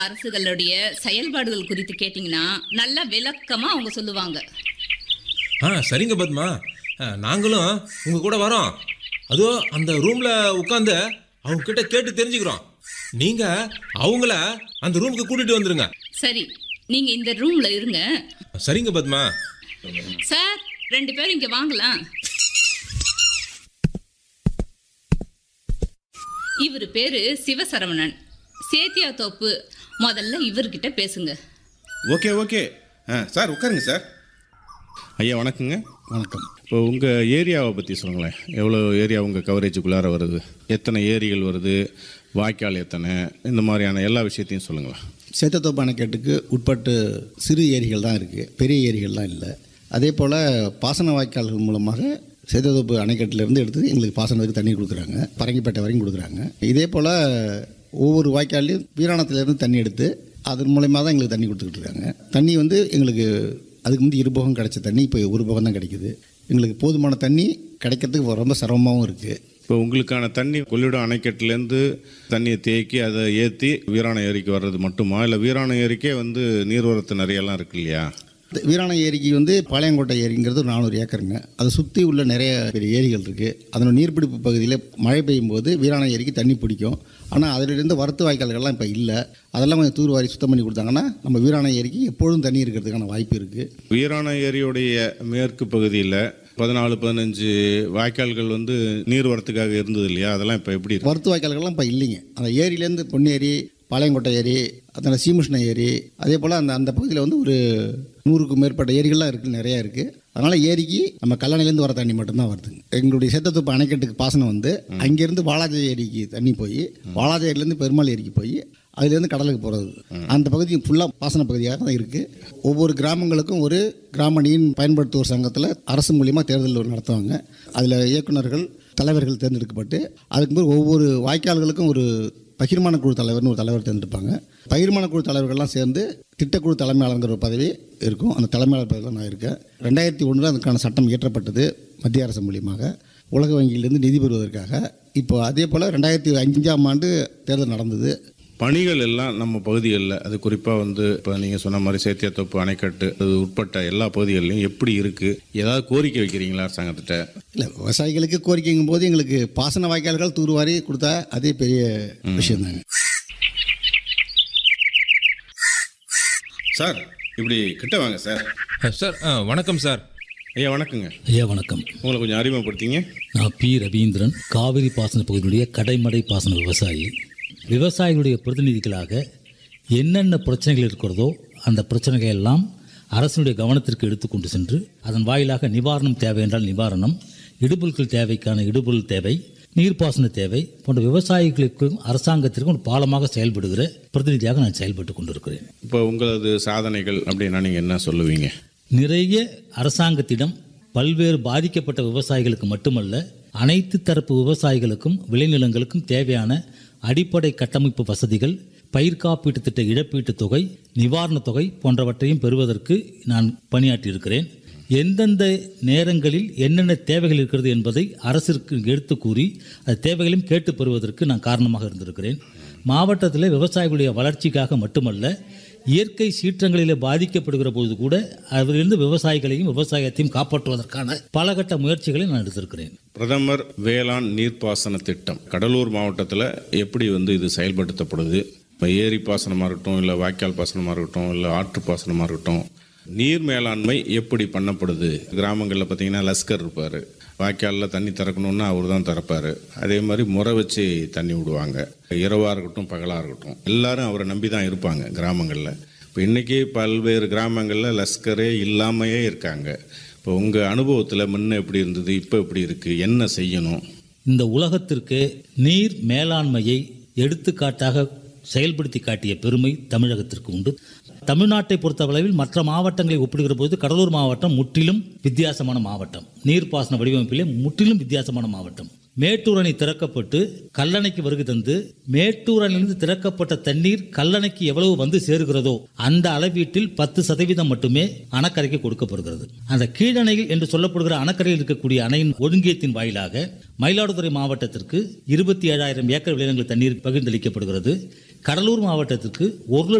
அரசுகளுடைய செயல்பாடுகள் குறித்து கேட்டிங்கன்னா நல்லா விளக்கமா அவங்க சொல்லுவாங்க ஆ சரிங்க பத்மா ஆ, நாங்களும் உங்கள் கூட வரோம் அதோ அந்த ரூமில் உட்காந்து அவங்க கிட்ட கேட்டு தெரிஞ்சுக்கிறோம் நீங்கள் அவங்கள அந்த ரூமுக்கு கூட்டிகிட்டு வந்துருங்க சரி நீங்க இந்த ரூம்ல இருங்க சரிங்க பத்மா சார் ரெண்டு பேரும் இங்க வாங்கலாம் இவர் பேரு சிவசரவணன் சேத்தியா தோப்பு முதல்ல இவர்கிட்ட பேசுங்க ஓகே ஓகே ஆ சார் உட்காருங்க சார் ஐயா வணக்கங்க வணக்கம் இப்போ உங்கள் ஏரியாவை பற்றி சொல்லுங்களேன் எவ்வளோ ஏரியா உங்கள் கவரேஜுக்குள்ளார வருது எத்தனை ஏரிகள் வருது வாய்க்கால் எத்தனை இந்த மாதிரியான எல்லா விஷயத்தையும் சொல்லுங்களேன் சேத்தத்தோப்பு அணைக்கட்டுக்கு உட்பட்டு சிறு ஏரிகள் தான் இருக்குது பெரிய ஏரிகள்லாம் இல்லை அதே போல் பாசன வாய்க்கால்கள் மூலமாக சேத்தத்தோப்பு அணைக்கட்டிலேருந்து எடுத்து எங்களுக்கு பாசனத்துக்கு தண்ணி கொடுக்குறாங்க பரங்கிப்பேட்டை வரைக்கும் கொடுக்குறாங்க இதே போல் ஒவ்வொரு வாய்க்கால்லையும் வீராணத்துலேருந்து தண்ணி எடுத்து அதன் மூலயமா தான் எங்களுக்கு தண்ணி கொடுத்துக்கிட்டு இருக்காங்க தண்ணி வந்து எங்களுக்கு அதுக்கு முந்தி இருபோகம் கிடைச்ச தண்ணி இப்போ ஒரு போகம் தான் கிடைக்குது எங்களுக்கு போதுமான தண்ணி கிடைக்கிறதுக்கு ரொம்ப சிரமமாகவும் இருக்குது இப்போ உங்களுக்கான தண்ணி கொள்ளிடம் அணைக்கட்டுலேருந்து தண்ணியை தேக்கி அதை ஏற்றி வீராணம் ஏரிக்கு வர்றது மட்டுமா இல்லை வீராணம் ஏரிக்கே வந்து நீர்வரத்து நிறையெல்லாம் இருக்கு இல்லையா இந்த வீராண ஏரிக்கு வந்து பாளையங்கோட்டை ஏரிங்கிறது ஒரு நானூறு ஏக்கருங்க அதை சுற்றி உள்ள நிறைய பெரிய ஏரிகள் இருக்குது அதனோட நீர்பிடிப்பு பகுதியில் மழை பெய்யும் போது வீராண ஏரிக்கு தண்ணி பிடிக்கும் ஆனால் அதிலிருந்து வரத்து வாய்க்கால்கள்லாம் இப்போ இல்லை அதெல்லாம் கொஞ்சம் தூர்வாரி சுத்தம் பண்ணி கொடுத்தாங்கன்னா நம்ம வீராண ஏரிக்கு எப்பொழுதும் தண்ணி இருக்கிறதுக்கான வாய்ப்பு இருக்குது வீராண ஏரியுடைய மேற்கு பகுதியில் பதினாலு பதினஞ்சு வாய்க்கால்கள் வந்து நீர்வரத்துக்காக இருந்தது இல்லையா அதெல்லாம் இப்போ எப்படி இருக்கு வரத்து வாய்க்கால்கள்லாம் இப்போ இல்லைங்க அந்த ஏரியிலேருந்து பொன்னேரி பாளையங்கோட்டை ஏரி அதில் சீமுஷ்ண ஏரி அதே போல் அந்த அந்த பகுதியில் வந்து ஒரு நூறுக்கும் மேற்பட்ட ஏரிகள்லாம் இருக்குது நிறையா இருக்குது அதனால் ஏரிக்கு நம்ம கல்லணையிலேருந்து வர தண்ணி மட்டும்தான் வருதுங்க எங்களுடைய சேத்தத்தோப்பு அணைக்கட்டுக்கு பாசனம் வந்து அங்கேருந்து வாலாஜா ஏரிக்கு தண்ணி போய் வாலாஜா ஏரியிலேருந்து பெருமாள் ஏரிக்கு போய் அதுலேருந்து கடலுக்கு போகிறது அந்த பகுதி ஃபுல்லாக பாசன பகுதியாக தான் இருக்குது ஒவ்வொரு கிராமங்களுக்கும் ஒரு கிராம நீர் பயன்படுத்துவோர் சங்கத்தில் அரசு மூலியமாக தேர்தல் நடத்துவாங்க அதில் இயக்குனர்கள் தலைவர்கள் தேர்ந்தெடுக்கப்பட்டு அதுக்கு பிறகு ஒவ்வொரு வாய்க்கால்களுக்கும் ஒரு பகிர்மான குழு தலைவர்னு ஒரு தலைவர் தேர்ந்தெடுப்பாங்க பகிர்மான குழு தலைவர்கள்லாம் சேர்ந்து திட்டக்குழு தலைமையாளருங்கிற ஒரு பதவி இருக்கும் அந்த தலைமையாளர் பதவியில் நான் இருக்கேன் ரெண்டாயிரத்தி ஒன்றில் அதுக்கான சட்டம் இயற்றப்பட்டது மத்திய அரசு மூலியமாக உலக வங்கியிலிருந்து நிதி பெறுவதற்காக இப்போ அதே போல் ரெண்டாயிரத்தி அஞ்சாம் ஆண்டு தேர்தல் நடந்தது பணிகள் எல்லாம் நம்ம பகுதிகளில் அது குறிப்பாக வந்து இப்போ நீங்கள் சொன்ன மாதிரி சேத்தியாத்தோப்பு அணைக்கட்டு அது உட்பட்ட எல்லா பகுதிகளிலும் எப்படி இருக்குது ஏதாவது கோரிக்கை வைக்கிறீங்களா அரசாங்கத்திட்ட இல்லை விவசாயிகளுக்கு கோரிக்கைங்கும் போது எங்களுக்கு பாசன வாய்க்கால்கள் தூர்வாரி கொடுத்தா அதே பெரிய விஷயம்தாங்க சார் இப்படி கிட்ட வாங்க சார் அஹ், சார் ஆ, வணக்கம் சார் ஐயா வணக்கங்க ஐயா வணக்கம் உங்களை கொஞ்சம் அறிமுகப்படுத்திங்க நான் பி ரவீந்திரன் காவிரி பாசன பகுதியினுடைய கடைமடை பாசன விவசாயி விவசாயிகளுடைய பிரதிநிதிகளாக என்னென்ன பிரச்சனைகள் இருக்கிறதோ அந்த பிரச்சனைகள் எல்லாம் அரசினுடைய கவனத்திற்கு எடுத்துக்கொண்டு சென்று அதன் வாயிலாக நிவாரணம் தேவை என்றால் நிவாரணம் இடுபொருட்கள் தேவைக்கான இடுபொருள் தேவை நீர்ப்பாசன தேவை போன்ற விவசாயிகளுக்கும் அரசாங்கத்திற்கும் ஒரு பாலமாக செயல்படுகிற பிரதிநிதியாக நான் செயல்பட்டு கொண்டிருக்கிறேன் இப்போ உங்களது சாதனைகள் அப்படின்னா நீங்கள் என்ன சொல்லுவீங்க நிறைய அரசாங்கத்திடம் பல்வேறு பாதிக்கப்பட்ட விவசாயிகளுக்கு மட்டுமல்ல அனைத்து தரப்பு விவசாயிகளுக்கும் விளைநிலங்களுக்கும் தேவையான அடிப்படை கட்டமைப்பு வசதிகள் பயிர் காப்பீட்டு திட்ட இழப்பீட்டுத் தொகை நிவாரணத் தொகை போன்றவற்றையும் பெறுவதற்கு நான் பணியாற்றியிருக்கிறேன் எந்தெந்த நேரங்களில் என்னென்ன தேவைகள் இருக்கிறது என்பதை அரசிற்கு எடுத்து கூறி அது தேவைகளையும் கேட்டு பெறுவதற்கு நான் காரணமாக இருந்திருக்கிறேன் மாவட்டத்தில் விவசாயிகளுடைய வளர்ச்சிக்காக மட்டுமல்ல இயற்கை சீற்றங்களிலே பாதிக்கப்படுகிற போது கூட அதிலிருந்து விவசாயிகளையும் விவசாயத்தையும் காப்பாற்றுவதற்கான பல கட்ட முயற்சிகளை நான் எடுத்திருக்கிறேன் பிரதமர் வேளாண் நீர்ப்பாசன திட்டம் கடலூர் மாவட்டத்தில் எப்படி வந்து இது செயல்படுத்தப்படுது இப்போ ஏரி பாசனமாக இருக்கட்டும் இல்லை வாய்க்கால் பாசனமாக இருக்கட்டும் இல்லை ஆற்று பாசனமாக இருக்கட்டும் நீர் மேலாண்மை எப்படி பண்ணப்படுது கிராமங்களில் பார்த்தீங்கன்னா லஸ்கர் இருப்பார் வாய்க்காலில் தண்ணி திறக்கணுன்னா அவர் தான் திறப்பார் அதே மாதிரி முறை வச்சு தண்ணி விடுவாங்க இரவாக இருக்கட்டும் பகலாக இருக்கட்டும் எல்லாரும் அவரை நம்பி தான் இருப்பாங்க கிராமங்களில் இப்போ இன்றைக்கி பல்வேறு கிராமங்களில் லஸ்கரே இல்லாமையே இருக்காங்க இப்போ உங்கள் அனுபவத்தில் முன்ன எப்படி இருந்தது இப்போ எப்படி இருக்குது என்ன செய்யணும் இந்த உலகத்திற்கு நீர் மேலாண்மையை எடுத்துக்காட்டாக செயல்படுத்தி காட்டிய பெருமை தமிழகத்திற்கு உண்டு தமிழ்நாட்டை பொறுத்தளவில் மற்ற மாவட்டங்களை ஒப்பிடுகிற போது கடலூர் மாவட்டம் முற்றிலும் வித்தியாசமான மாவட்டம் நீர்ப்பாசன வடிவமைப்பிலே முற்றிலும் வித்தியாசமான மாவட்டம் மேட்டூர் அணை திறக்கப்பட்டு கல்லணைக்கு வருகை தந்து மேட்டூர் அணையிலிருந்து திறக்கப்பட்ட தண்ணீர் கல்லணைக்கு எவ்வளவு வந்து சேருகிறதோ அந்த அளவீட்டில் பத்து சதவீதம் மட்டுமே அணக்கரைக்கு கொடுக்கப்படுகிறது அந்த கீழணையில் என்று சொல்லப்படுகிற அணக்கரையில் இருக்கக்கூடிய அணையின் ஒழுங்கியத்தின் வாயிலாக மயிலாடுதுறை மாவட்டத்திற்கு இருபத்தி ஏழாயிரம் ஏக்கர் விளைநிலங்கள் தண்ணீர் பகிர்ந்தளிக்கப்படுகிறது கடலூர் மாவட்டத்திற்கு ஒரு